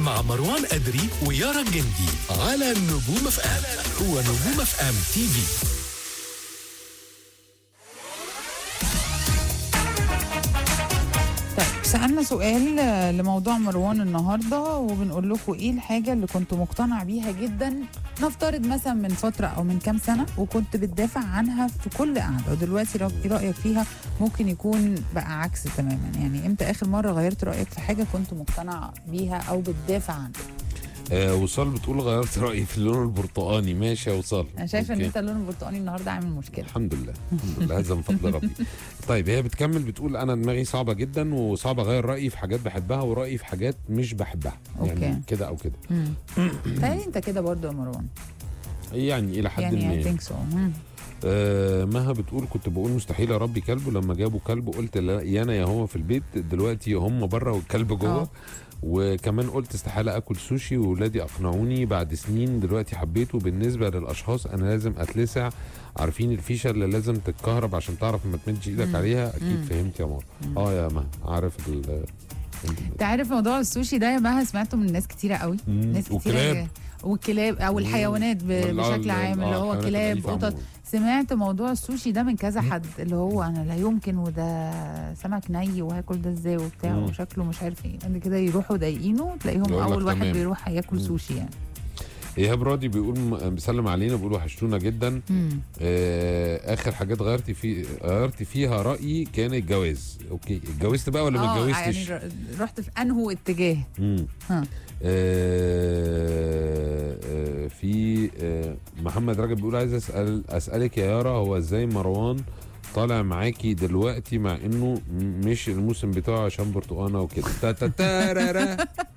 مع مروان أدري ويارا الجندي على نجوم اف ام هو نجوم اف ام تي في طيب سألنا سؤال آه، لموضوع مروان النهارده وبنقول لكم ايه الحاجة اللي كنت مقتنع بيها جدا نفترض مثلا من فترة أو من كام سنة وكنت بتدافع عنها في كل قعدة ودلوقتي رأ- إيه رأيك فيها ممكن يكون بقى عكس تماما يعني امتى آخر مرة غيرت رأيك في حاجة كنت مقتنع بيها أو بتدافع عنها آه وصال بتقول غيرت رايي في اللون البرتقاني ماشي يا وصال أنا شايفة إن أوكي. أنت اللون البرتقالي النهارده عامل مشكلة الحمد لله الحمد لله هذا من فضل ربي طيب هي بتكمل بتقول انا دماغي صعبه جدا وصعب اغير رايي في حاجات بحبها ورايي في حاجات مش بحبها يعني أوكي. كده او كده مم. تهيألي أنت كده برضو يا مروان يعني الى حد يعني I ما think so مم. آه مها بتقول كنت بقول مستحيل اربي كلب ولما جابوا كلب قلت لا يا انا يا هو في البيت دلوقتي هم بره والكلب آه. جوه وكمان قلت استحاله اكل سوشي واولادي اقنعوني بعد سنين دلوقتي حبيته بالنسبه للاشخاص انا لازم اتلسع عارفين الفيشه اللي لازم تتكهرب عشان تعرف ما تمدش ايدك مم. عليها اكيد مم. فهمت يا ماما اه يا مها عارف ال انت عارف موضوع السوشي ده يا مها سمعته من ناس كتيره قوي مم. ناس كتيره وكلاب. والكلاب او الحيوانات ب- ولا- بشكل آه، عام اللي هو الحيوانات كلاب الأليفة قطط عموماً. سمعت موضوع السوشي ده من كذا حد اللي هو انا لا يمكن وده سمك ني وهاكل ده ازاي وبتاع مم. وشكله مش عارف ايه بعد كده يروحوا ضايقينه تلاقيهم يقول لك اول واحد تمام. بيروح ياكل مم. سوشي يعني ايهاب راضي بيقول م- بيسلم علينا بيقول وحشتونا جدا مم. آه، اخر حاجات غيرتي في غيرت فيها رايي كان الجواز اوكي اتجوزت بقى ولا ما اه اتجوزتش يعني ر- رحت في انهو اتجاه مم. ها. آه، آه، في آه، محمد رجب بيقول عايز اسال اسالك يا يارا هو ازاي مروان طالع معاكي دلوقتي مع انه م- مش الموسم بتاعه عشان برتقانه وكده تا تا تارارا.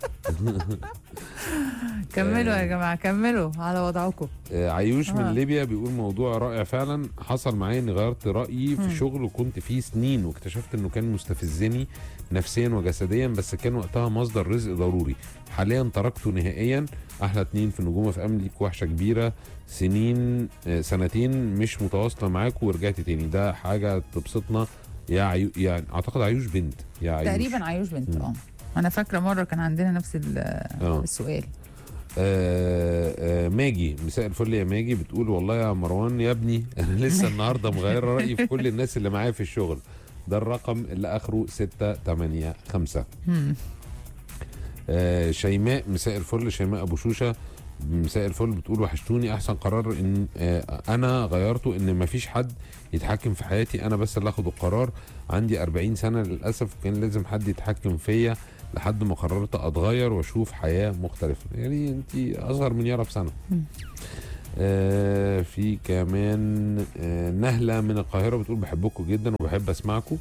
كملوا يا آه. جماعه كملوا على وضعكم آه، عيوش آه. من ليبيا بيقول موضوع رائع فعلا حصل معايا اني غيرت رايي في مم. شغل وكنت فيه سنين واكتشفت انه كان مستفزني نفسيا وجسديا بس كان وقتها مصدر رزق ضروري حاليا تركته نهائيا احلى اتنين في نجوم في ام ليك وحشه كبيره سنين آه، سنتين مش متواصله معاكم ورجعت تاني ده حاجه تبسطنا يا عيو يعني اعتقد عيوش بنت يا عيوش تقريبا عيوش بنت مم. اه انا فاكره مره كان عندنا نفس ال- اه السؤال آه آه ماجي مساء الفل يا ماجي بتقول والله يا مروان يا ابني انا لسه النهارده مغير رايي في كل الناس اللي معايا في الشغل ده الرقم اللي اخره 6 8 5 مم. آه شيماء مساء الفل شيماء ابو شوشه مساء الفل بتقول وحشتوني احسن قرار ان آه انا غيرته ان مفيش حد يتحكم في حياتي انا بس اللي اخد القرار عندي 40 سنه للاسف كان لازم حد يتحكم فيا لحد ما قررت اتغير واشوف حياه مختلفه يعني انت اصغر من يارا بسنه مم. آه في كمان آه نهله من القاهره بتقول بحبكم جدا وبحب اسمعكم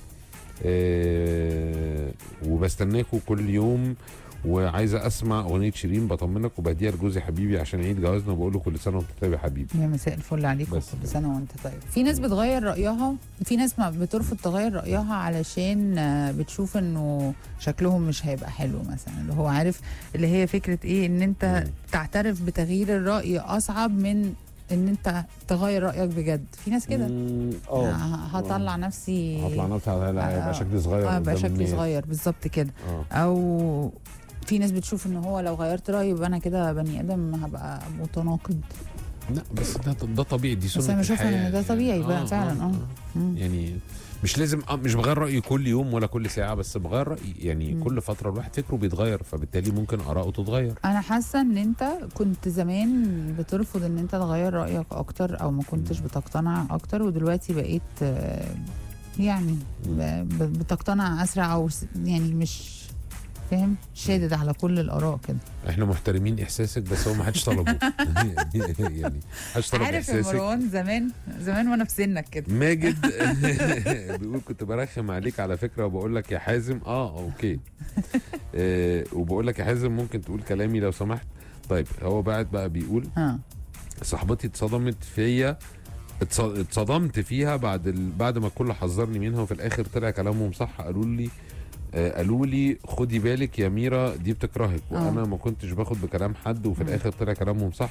آه وبستناكم كل يوم وعايزه اسمع اغنيه شيرين بطمنك وبهديها لجوزي حبيبي عشان عيد جوازنا وبقول له كل سنه وانت طيب يا حبيبي يا مساء الفل عليكم بس كل كده. سنه وانت طيب في ناس بتغير رايها في ناس ما بترفض تغير رايها علشان آه، بتشوف انه شكلهم مش هيبقى حلو مثلا اللي هو عارف اللي هي فكره ايه ان انت مم. تعترف بتغيير الراي اصعب من ان انت تغير رايك بجد في ناس كده مم، آه، اه هطلع نفسي هطلع نفسي على آه، هيبقى شكلي صغير اه بقى قدام شكلي الناس. صغير بالظبط كده اه او في ناس بتشوف ان هو لو غيرت رايي يبقى انا كده بني ادم هبقى متناقض لا بس ده ده طبيعي دي سنه بس انا بشوف الحياة ان ده يعني. طبيعي بقى فعلا اه مم. يعني مش لازم آه، مش بغير رايي كل يوم ولا كل ساعه بس بغير رايي يعني مم. كل فتره الواحد فكره بيتغير فبالتالي ممكن اراءه تتغير انا حاسه ان انت كنت زمان بترفض ان انت تغير رايك اكتر او ما كنتش بتقتنع اكتر ودلوقتي بقيت آه، يعني ب- ب- بتقتنع اسرع او س- يعني مش فاهم شادد على كل الاراء كده احنا محترمين احساسك بس هو ما حدش طلبه يعني ما حدش طلب عارف يا احساسك مروان زمان زمان وانا في سنك كده ماجد بيقول كنت برخم عليك على فكره وبقول لك يا حازم اه اوكي آه وبقول لك يا حازم ممكن تقول كلامي لو سمحت طيب هو بعد بقى بيقول ها صاحبتي اتصدمت فيا اتص- اتصدمت فيها بعد ال... بعد ما الكل حذرني منها وفي الاخر طلع كلامهم صح قالوا لي آه، قالوا لي خدي بالك يا ميرا دي بتكرهك آه. وانا ما كنتش باخد بكلام حد وفي مم. الاخر طلع كلامهم صح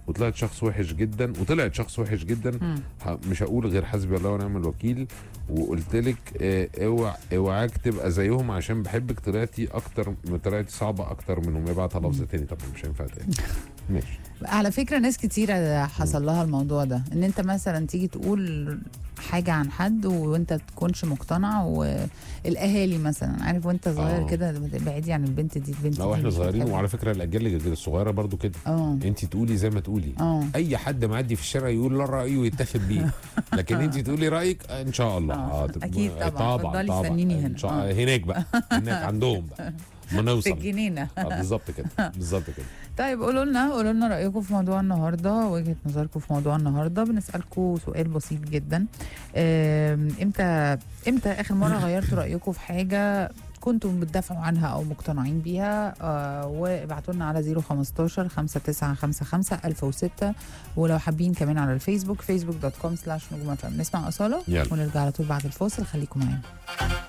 وطلعت شخص وحش جدا وطلعت شخص وحش جدا مم. ه- مش هقول غير حسبي الله ونعم الوكيل وقلت لك آه، اوعى اوعاك تبقى زيهم عشان بحبك طلعتي اكتر طلعتي صعبه اكتر منهم يبعتها لفظ تاني طبعا مش هينفع تاني ماشي على فكره ناس كتيره حصل لها الموضوع ده ان انت مثلا تيجي تقول حاجه عن حد وانت تكونش مقتنع والاهالي مثلا عارف وانت صغير آه. كده بعيدي عن البنت دي البنت لو دي احنا مش صغيرين بتحبك. وعلى فكره الاجيال اللي الصغيره برضو كده اه انت تقولي زي ما تقولي اه اي حد معدي في الشارع يقول له رايه ويتفق بيه لكن انت تقولي رايك ان شاء الله آه، تبقى- أكيد طبعاً. طبعا اتفضلي طبعا استنيني إن هنا. شاء- آه. هناك بقى هناك عندهم بقى ما في نوصل الجنينه آه، بالظبط كده بالظبط كده طيب قولوا لنا قولوا لنا رايكم في موضوع النهارده وجهه نظركم في موضوع النهارده بنسالكم سؤال بسيط جدا آم، امتى امتى اخر مره غيرتوا رايكم في حاجه كنتم بتدافعوا عنها او مقتنعين بيها آه وابعتوا لنا على 015 5955 1006 ولو حابين كمان على الفيسبوك فيسبوك دوت كوم سلاش نجوم FM. نسمع اصاله يلا. ونرجع على طول بعد الفاصل خليكم معانا